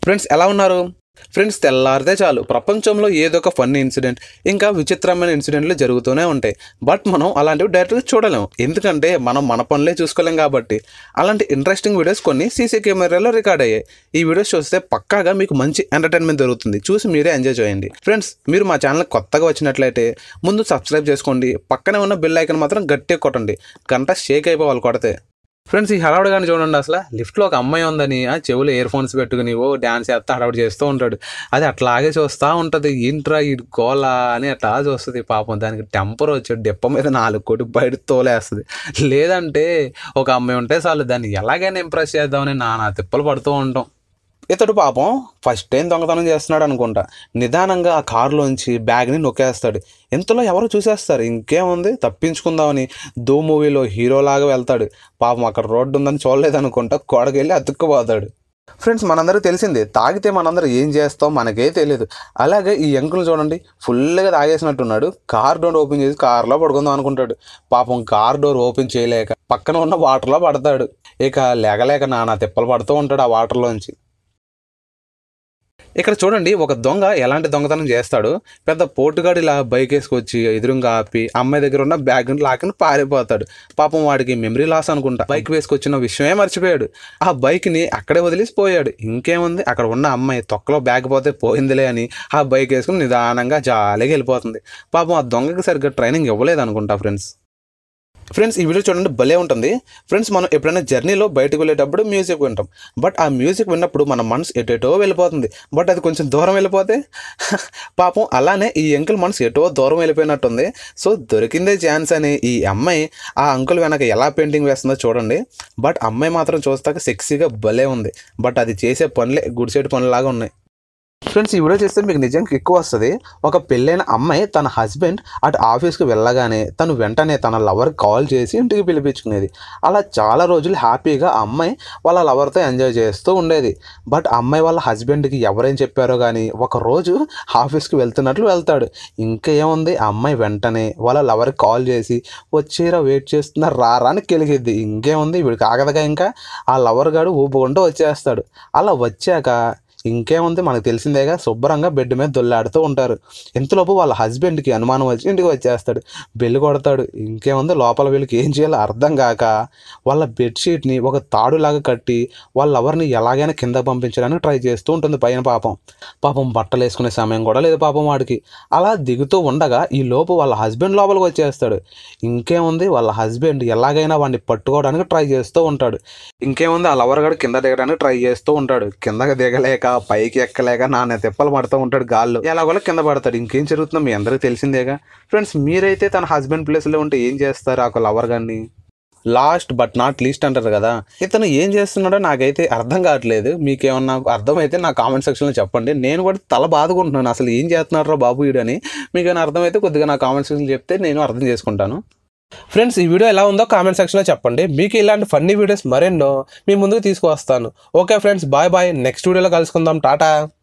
friends ఎలా ఉన్నారు friends తెల్లారితే చాలు ప్రపంచంలో ఏదో ఒక ఫన్నీ ఇన్సిడెంట్ ఇంకా విచిత్రమైన ఇన్సిడెంట్లు జరుగుతూనే ఉంటాయి బట్ మనం అలాంటివి డైరెక్ట్గా చూడలేము ఎందుకంటే మనం మన పనులే చూసుకోలేం కాబట్టి అలాంటి ఇంట్రెస్టింగ్ వీడియోస్ కొన్ని సీసీ కెమెరాలో రికార్డ్ అయ్యాయి ఈ వీడియోస్ చూస్తే పక్కాగా మీకు మంచి ఎంటర్టైన్మెంట్ దొరుకుతుంది చూసి మీరే ఎంజాయ్ చేయండి ఫ్రెండ్స్ మీరు మా ఛానల్ కొత్తగా వచ్చినట్లయితే ముందు సబ్స్క్రైబ్ చేసుకోండి పక్కనే ఉన్న బెల్ ఐకన్ మాత్రం గట్టిగా కొట్టండి గంట షేక్ అయిపోవాలి కొడితే ఫ్రెండ్స్ ఈ హడావుడు కానీ చూడండి అసలు లిఫ్ట్లో ఒక అమ్మాయి ఉందని ఆ చెవులు ఇయర్ ఫోన్స్ పెట్టుకుని ఓ డ్యాన్స్ చేస్తా హడావుడు చేస్తూ ఉంటాడు అది అట్లాగే చూస్తూ ఉంటుంది ఏంట్రా ఈ గోల అని అట్లా చూస్తుంది పాపం దానికి టెంపర్ వచ్చి డిప్ప మీద నాలుగు కోటి బయట తోలేస్తుంది లేదంటే ఒక అమ్మాయి ఉంటే చాలు దాన్ని ఎలాగైనా ఇంప్రెస్ చేద్దామని నానా తిప్పలు పడుతూ ఉంటాం ఇతడు పాపం ఫస్ట్ టైం దొంగతనం చేస్తున్నాడు అనుకుంటా నిదానంగా ఆ కారులోంచి బ్యాగ్ని నొక్కేస్తాడు ఇంతలో ఎవరు చూసేస్తారు ఇంకేముంది తప్పించుకుందామని దో మూవీలో హీరోలాగా వెళ్తాడు పాపం అక్కడ రోడ్డు ఉందని చూడలేదు అనుకుంటా కోడకెళ్ళి అతుక్కుపోతాడు ఫ్రెండ్స్ మనందరికీ తెలిసిందే తాగితే మనందరం ఏం చేస్తాం మనకే తెలియదు అలాగే ఈ అంకుల్ చూడండి ఫుల్గా తాగేసినట్టున్నాడు కార్ డోర్ ఓపెన్ చేసి కార్లో పడుకుందాం అనుకుంటాడు పాపం కార్ డోర్ ఓపెన్ చేయలేక పక్కన ఉన్న వాటర్లో పడతాడు ఇక లేకలేక నానా తిప్పలు పడుతూ ఉంటాడు ఆ వాటర్లోంచి ఇక్కడ చూడండి ఒక దొంగ ఎలాంటి దొంగతనం చేస్తాడు పెద్ద పోటుగాడు ఇలా బైక్ వేసుకొచ్చి ఎదురుగా ఆపి అమ్మాయి దగ్గర ఉన్న బ్యాగ్ లాక్కుని పారిపోతాడు పాపం వాడికి మెమరీ లాస్ అనుకుంటా బైక్ వేసుకొచ్చిన విషయమే మర్చిపోయాడు ఆ బైక్ని అక్కడే వదిలేసి పోయాడు ఇంకేముంది అక్కడ ఉన్న అమ్మాయి తొక్కలో బ్యాగ్ పోతే పోయిందిలే అని ఆ బైక్ వేసుకుని నిదానంగా జాలీగా వెళ్ళిపోతుంది పాపం ఆ దొంగకి సరిగ్గా ట్రైనింగ్ ఇవ్వలేదు అనుకుంటా ఫ్రెండ్స్ ఫ్రెండ్స్ ఈ వీడియో చూడండి భలే ఉంటుంది ఫ్రెండ్స్ మనం ఎప్పుడైనా జర్నీలో బయటకు వెళ్ళేటప్పుడు మ్యూజిక్ వింటాం బట్ ఆ మ్యూజిక్ విన్నప్పుడు మన మనసు ఎటేటో వెళ్ళిపోతుంది బట్ అది కొంచెం దూరం వెళ్ళిపోతే పాపం అలానే ఈ అంకుల్ మనసు ఎటో దూరం వెళ్ళిపోయినట్టుంది సో దొరికిందే ఛాన్స్ అని ఈ అమ్మాయి ఆ అంకుల్ వెనక ఎలా పెయింటింగ్ వేస్తుందో చూడండి బట్ అమ్మాయి మాత్రం చూస్తాక సెక్సీగా భలే ఉంది బట్ అది చేసే పనులే గుడిసేటి పనులాగా ఉన్నాయి ఫ్రెండ్స్ ఈ వీడియో చేస్తే మీకు నిజంగా ఎక్కువ వస్తుంది ఒక పెళ్ళైన అమ్మాయి తన హస్బెండ్ అటు ఆఫీస్కి వెళ్ళగానే తను వెంటనే తన లవర్కి కాల్ చేసి ఇంటికి పిలిపించుకునేది అలా చాలా రోజులు హ్యాపీగా ఆ అమ్మాయి వాళ్ళ లవర్తో ఎంజాయ్ చేస్తూ ఉండేది బట్ అమ్మాయి వాళ్ళ హస్బెండ్కి ఎవరేం చెప్పారో కానీ ఒక రోజు ఆఫీస్కి వెళ్తున్నట్లు వెళ్తాడు ఇంకా ఏముంది ఆ అమ్మాయి వెంటనే వాళ్ళ లవర్కి కాల్ చేసి వచ్చేరా వెయిట్ చేస్తున్నా రారా అని కెలిగిద్ది ఇంకేముంది వీడికి ఆగదుగా ఇంకా ఆ లవర్ గాడు ఊపుకుంటూ వచ్చేస్తాడు అలా వచ్చాక ఇంకేముంది మనకు తెలిసిందేగా శుభ్రంగా బెడ్ మీద దొల్లాడుతూ ఉంటారు ఇంతలోపు వాళ్ళ హస్బెండ్కి అనుమానం వచ్చి ఇంటికి వచ్చేస్తాడు బెల్లి కొడతాడు ఇంకేముంది లోపల వీళ్ళకి ఏం చేయాలో అర్థం కాక వాళ్ళ బెడ్షీట్ని ఒక తాడులాగా కట్టి వాళ్ళ ఎవరిని ఎలాగైనా కింద పంపించడానికి ట్రై చేస్తూ ఉంటుంది పైన పాపం పాపం బట్టలు వేసుకునే సమయం కూడా లేదు పాపం వాడికి అలా దిగుతూ ఉండగా ఈ లోపు వాళ్ళ హస్బెండ్ లోపలికి వచ్చేస్తాడు ఇంకేముంది వాళ్ళ హస్బెండ్ ఎలాగైనా వాడిని పట్టుకోవడానికి ట్రై చేస్తూ ఉంటాడు ఇంకేముంది ఆ లవర్ గడు కింద దిగడానికి ట్రై చేస్తూ ఉంటాడు కిందకి దిగలేక పైకి ఎక్కలేక నాన్న తిప్పలు పడుతూ ఉంటాడు గాల్లో ఎలాగోలా కింద పడతాడు ఇంకేం జరుగుతుందో మీ అందరికీ తెలిసిందేగా ఫ్రెండ్స్ మీరైతే తన హస్బెండ్ ప్లేస్లో ఉంటే ఏం చేస్తారు ఆ లవర్ గాన్ని లాస్ట్ బట్ నాట్ లీస్ట్ అంటారు కదా ఇతను ఏం చేస్తున్నాడో నాకైతే అర్థం కావట్లేదు మీకేమన్నా అర్థమైతే నా కామెంట్ సెక్షన్లో చెప్పండి నేను కూడా తల బాదుకుంటున్నాను అసలు ఏం చేస్తున్నారో బాబు వీడు అని మీకు ఏమైనా అర్థమైతే కొద్దిగా నా కామెంట్ సెక్షన్ చెప్తే నేను అర్థం చేసుకుంటాను ఫ్రెండ్స్ ఈ వీడియో ఎలా ఉందో కామెంట్ సెక్షన్లో చెప్పండి మీకు ఇలాంటి ఫన్నీ వీడియోస్ మరెన్నో మీ ముందుకు తీసుకువస్తాను okay friends bye bye next వీడియోలో కలుసుకుందాం టాటా